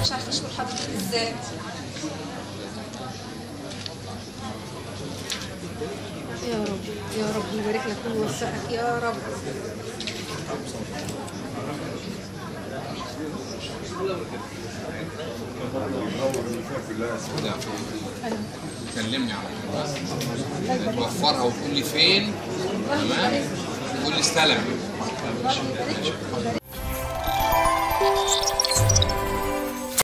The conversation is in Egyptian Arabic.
مش عارفه اشكر حضرتك ازاي يا رب يا رب يبارك لك ويوفقك يا رب لا كلمني على طول بس توفرها وتقول لي فين تمام وتقول لي استلم الله يبارك لك.